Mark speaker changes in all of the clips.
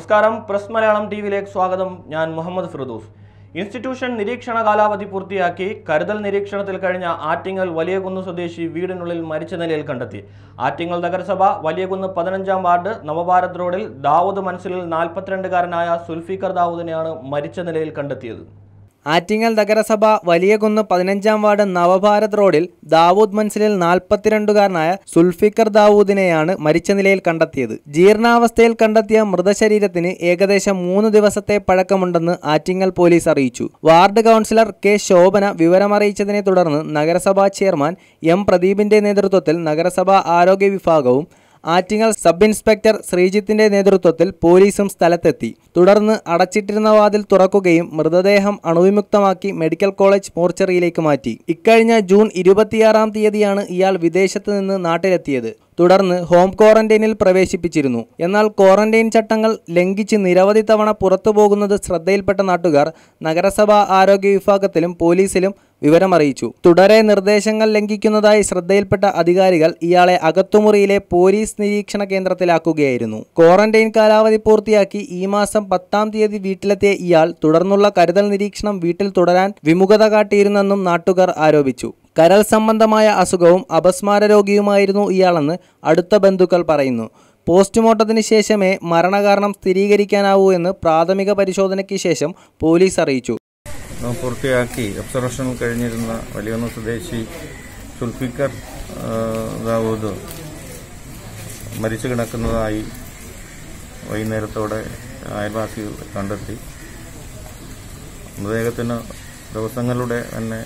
Speaker 1: നമസ്കാരം press Malayalam T വിയിലേക്ക് സ്വാഗതം ഞാൻ മുഹമ്മദ് ഫിറദൂസ് ഇൻസ്റ്റിറ്റ്യൂഷൻ നിരീക്ഷണ കാലാവധി പൂർത്തിയാക്കി കരുതൽ നിരീക്ഷണത്തിൽ കഴിഞ്ഞ ആറ്റിങ്ങൽ വലിയകുന്ന് സ്വദേശി വീടിനുള്ളിൽ മരിച്ച നിലയിൽ കണ്ടെത്തി ആറ്റിങ്ങൽ നഗരസഭ വലിയകുന്ന് പതിനഞ്ചാം വാർഡ് നവഭാരത് റോഡിൽ ദാവൂദ് മനസ്സിലിൽ നാൽപ്പത്തിരണ്ടുകാരനായ സുൽഫീഖർ ദാവൂദിനെയാണ് മരിച്ച നിലയിൽ കണ്ടെത്തിയത്
Speaker 2: ആറ്റിങ്ങൽ നഗരസഭ വലിയകുന്ന് പതിനഞ്ചാം വാർഡ് നവഭാരത് റോഡിൽ ദാവൂദ് മൻസിലിൽ നാൽപ്പത്തിരണ്ടുകാരനായ സുൽഫിക്കർ ദാവൂദിനെയാണ് മരിച്ച നിലയിൽ കണ്ടെത്തിയത് ജീർണാവസ്ഥയിൽ കണ്ടെത്തിയ മൃതശരീരത്തിന് ഏകദേശം മൂന്ന് ദിവസത്തെ പഴക്കമുണ്ടെന്ന് ആറ്റിങ്ങൽ പോലീസ് അറിയിച്ചു വാർഡ് കൗൺസിലർ കെ ശോഭന വിവരമറിയിച്ചതിനെ തുടർന്ന് നഗരസഭാ ചെയർമാൻ എം പ്രദീപിന്റെ നേതൃത്വത്തിൽ നഗരസഭാ ആരോഗ്യ വിഭാഗവും ആറ്റിങ്ങൽ സബ് ഇൻസ്പെക്ടർ ശ്രീജിത്തിന്റെ നേതൃത്വത്തിൽ പോലീസും സ്ഥലത്തെത്തി തുടർന്ന് അടച്ചിട്ടിരുന്ന വാതിൽ തുറക്കുകയും മൃതദേഹം അണുവിമുക്തമാക്കി മെഡിക്കൽ കോളേജ് മോർച്ചറിയിലേക്ക് മാറ്റി ഇക്കഴിഞ്ഞ ജൂൺ ഇരുപത്തിയാറാം തീയതിയാണ് ഇയാൾ വിദേശത്ത് നിന്ന് നാട്ടിലെത്തിയത് തുടർന്ന് ഹോം ക്വാറന്റൈനിൽ പ്രവേശിപ്പിച്ചിരുന്നു എന്നാൽ ക്വാറന്റൈൻ ചട്ടങ്ങൾ ലംഘിച്ച് നിരവധി തവണ പുറത്തു പോകുന്നത് ശ്രദ്ധയിൽപ്പെട്ട നാട്ടുകാർ നഗരസഭാ ആരോഗ്യ വിഭാഗത്തിലും പോലീസിലും വിവരമറിയിച്ചു തുടരെ നിർദ്ദേശങ്ങൾ ലംഘിക്കുന്നതായി ശ്രദ്ധയിൽപ്പെട്ട അധികാരികൾ ഇയാളെ അകത്തുമുറിയിലെ പോലീസ് നിരീക്ഷണ കേന്ദ്രത്തിലാക്കുകയായിരുന്നു ക്വാറന്റൈൻ കാലാവധി പൂർത്തിയാക്കി ഈ മാസം പത്താം തീയതി വീട്ടിലെത്തിയ ഇയാൾ തുടർന്നുള്ള കരുതൽ നിരീക്ഷണം വീട്ടിൽ തുടരാൻ വിമുഖത കാട്ടിയിരുന്നെന്നും നാട്ടുകാർ ആരോപിച്ചു കരൾ സംബന്ധമായ അസുഖവും അപസ്മാര രോഗിയുമായിരുന്നു ഇയാളെന്ന് അടുത്ത ബന്ധുക്കൾ പറയുന്നു പോസ്റ്റ്മോർട്ടത്തിന് ശേഷമേ മരണകാരണം സ്ഥിരീകരിക്കാനാവൂ എന്ന് പ്രാഥമിക പരിശോധനയ്ക്ക് ശേഷം പോലീസ് അറിയിച്ചു
Speaker 3: പൂർത്തിയാക്കി ഒബ്സർവേഷൻ കഴിഞ്ഞിരുന്ന വലിയൊന്ന് സ്വദേശി സുൽഫിക്കർ ആ, ദാവൂദ് മരിച്ചു കിടക്കുന്നതായി വൈകുന്നേരത്തോടെ അയൽവാസികൾ കണ്ടെത്തി മൃതദേഹത്തിന് ദിവസങ്ങളുടെ തന്നെ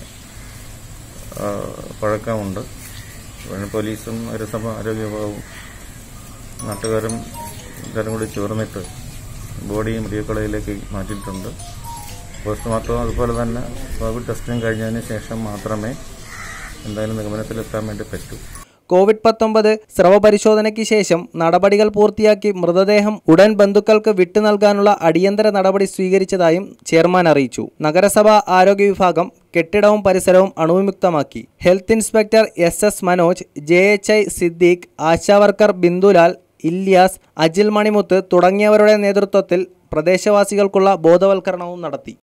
Speaker 3: ആ, പഴക്കമുണ്ട് പിന്നെ പോലീസും നഗരസഭ ആരോഗ്യ വിഭാഗവും നാട്ടുകാരും എല്ലാവരും കൂടി ചേർന്നിട്ട് ബോഡി മെഡിക്കൽ കോളേജിലേക്ക് മാറ്റിയിട്ടുണ്ട് പോസ്റ്റ്മോർട്ടം അതുപോലെ തന്നെ കോവിഡ് ടെസ്റ്റിംഗ് കഴിഞ്ഞതിന് ശേഷം മാത്രമേ എന്തായാലും നിഗമനത്തിലെത്താൻ വേണ്ടി പറ്റൂ
Speaker 2: കോവിഡ് പത്തൊമ്പത് സ്രവ പരിശോധനയ്ക്ക് ശേഷം നടപടികൾ പൂർത്തിയാക്കി മൃതദേഹം ഉടൻ ബന്ധുക്കൾക്ക് വിട്ടു നൽകാനുള്ള അടിയന്തര നടപടി സ്വീകരിച്ചതായും ചെയർമാൻ അറിയിച്ചു നഗരസഭാ ആരോഗ്യ വിഭാഗം കെട്ടിടവും പരിസരവും അണുവിമുക്തമാക്കി health inspector S S Manoj J H I Siddique Asha worker Bindulal Ilyas Ajil Manimuth തുടങ്ങിയവരുടെ നേതൃത്വത്തിൽ പ്രദേശവാസികൾക്കുള്ള ബോധവൽക്കരണവും നടത്തി